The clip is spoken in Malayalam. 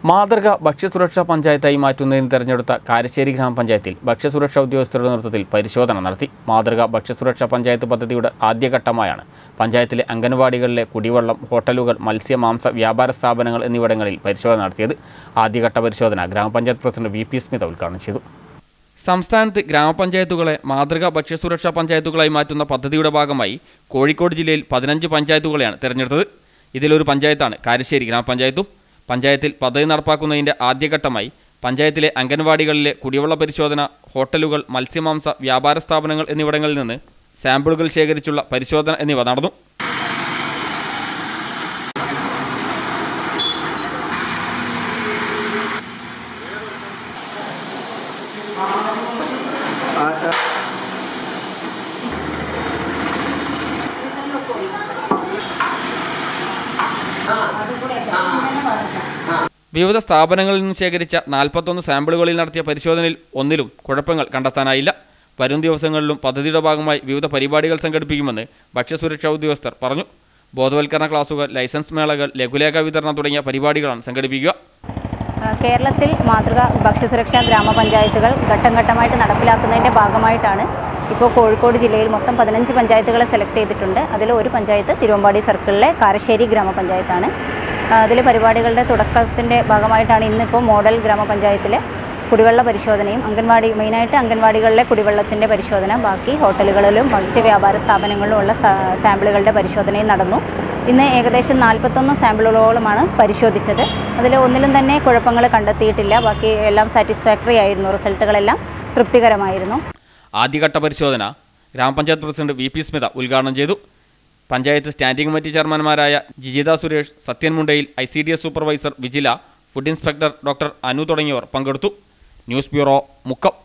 മാതൃക ഭക്ഷ്യസുരക്ഷാ പഞ്ചായത്തായി മാറ്റുന്നതിന് തെരഞ്ഞെടുത്ത കാരശ്ശേരി ഗ്രാമപഞ്ചായത്തിൽ ഭക്ഷ്യസുരക്ഷാ ഉദ്യോഗസ്ഥരുടെ നേതൃത്വത്തിൽ പരിശോധന നടത്തി മാതൃക ഭക്ഷ്യസുരക്ഷാ പഞ്ചായത്ത് പദ്ധതിയുടെ ആദ്യഘട്ടമായാണ് പഞ്ചായത്തിലെ അംഗൻവാടികളിലെ കുടിവെള്ളം ഹോട്ടലുകൾ മത്സ്യ മാംസ വ്യാപാര സ്ഥാപനങ്ങൾ എന്നിവിടങ്ങളിൽ പരിശോധന നടത്തിയത് ആദ്യഘട്ട പരിശോധന ഗ്രാമപഞ്ചായത്ത് പ്രസിഡന്റ് വി പി സ്മിത ഉദ്ഘാടനം ചെയ്തു സംസ്ഥാനത്ത് ഗ്രാമപഞ്ചായത്തുകളെ മാതൃക ഭക്ഷ്യസുരക്ഷാ പഞ്ചായത്തുകളായി മാറ്റുന്ന പദ്ധതിയുടെ ഭാഗമായി കോഴിക്കോട് ജില്ലയിൽ പതിനഞ്ച് പഞ്ചായത്തുകളെയാണ് തിരഞ്ഞെടുത്തത് ഇതിലൊരു പഞ്ചായത്താണ് കാരശ്ശേരി ഗ്രാമപഞ്ചായത്തും പഞ്ചായത്തിൽ പദ്ധതി നടപ്പാക്കുന്നതിൻ്റെ ആദ്യഘട്ടമായി പഞ്ചായത്തിലെ അംഗൻവാടികളിലെ കുടിവെള്ള പരിശോധന ഹോട്ടലുകൾ മത്സ്യമാംസ വ്യാപാര സ്ഥാപനങ്ങൾ എന്നിവിടങ്ങളിൽ നിന്ന് സാമ്പിളുകൾ ശേഖരിച്ചുള്ള പരിശോധന എന്നിവ നടന്നു വിവിധ സ്ഥാപനങ്ങളിൽ നിന്നും ശേഖരിച്ച നാൽപ്പത്തൊന്ന് സാമ്പിളുകളിൽ നടത്തിയ പരിശോധനയിൽ ഒന്നിലും കുഴപ്പങ്ങൾ കണ്ടെത്താനായില്ല വരും ദിവസങ്ങളിലും പദ്ധതിയുടെ ഭാഗമായി വിവിധ പരിപാടികൾ സംഘടിപ്പിക്കുമെന്ന് ഭക്ഷ്യസുരക്ഷാ ഉദ്യോഗസ്ഥർ പറഞ്ഞു ബോധവൽക്കരണ ക്ലാസുകൾ ലൈസൻസ് മേളകൾ ലഘുലേഖ വിതരണം തുടങ്ങിയ പരിപാടികളാണ് സംഘടിപ്പിക്കുക കേരളത്തിൽ മാതൃക ഭക്ഷ്യസുരക്ഷാ ഗ്രാമപഞ്ചായത്തുകൾ ഘട്ടം ഘട്ടമായിട്ട് നടപ്പിലാക്കുന്നതിൻ്റെ ഭാഗമായിട്ടാണ് ഇപ്പോൾ കോഴിക്കോട് ജില്ലയിൽ മൊത്തം പതിനഞ്ച് പഞ്ചായത്തുകളെ സെലക്ട് ചെയ്തിട്ടുണ്ട് അതിൽ ഒരു പഞ്ചായത്ത് തിരുവമ്പാടി സർക്കിളിലെ കാരശ്ശേരി ഗ്രാമപഞ്ചായത്താണ് അതിൽ പരിപാടികളുടെ തുടക്കത്തിൻ്റെ ഭാഗമായിട്ടാണ് ഇന്നിപ്പോൾ മോഡൽ ഗ്രാമപഞ്ചായത്തിലെ കുടിവെള്ള പരിശോധനയും അംഗൻവാടി മെയിനായിട്ട് അംഗൻവാടികളിലെ കുടിവെള്ളത്തിൻ്റെ പരിശോധന ബാക്കി ഹോട്ടലുകളിലും മത്സ്യവ്യാപാര സ്ഥാപനങ്ങളിലുമുള്ള സ്ഥാ- സാമ്പിളുകളുടെ പരിശോധനയും നടന്നു ഇന്ന് ഏകദേശം നാൽപ്പത്തൊന്ന് സാമ്പിളുകളോളമാണ് പരിശോധിച്ചത് അതിൽ ഒന്നിലും തന്നെ കുഴപ്പങ്ങൾ കണ്ടെത്തിയിട്ടില്ല ബാക്കി എല്ലാം സാറ്റിസ്ഫാക്ടറി ആയിരുന്നു റിസൾട്ടുകളെല്ലാം തൃപ്തികരമായിരുന്നു ആദ്യഘട്ട പരിശോധന ഗ്രാമപഞ്ചായത്ത് പ്രസിഡന്റ് വി പി സ്മിത ഉദ്ഘാടനം ചെയ്തു പഞ്ചായത്ത് സ്റ്റാൻഡിംഗ് കമ്മിറ്റി ചെയർമാൻമാരായ Jijitha Suresh Sathyan Mundayil I C D S supervisor Vijila food inspector doctor Anu തുടങ്ങിയവർ പങ്കെടുത്തു ന്യൂസ് ബ്യൂറോ മുക്കം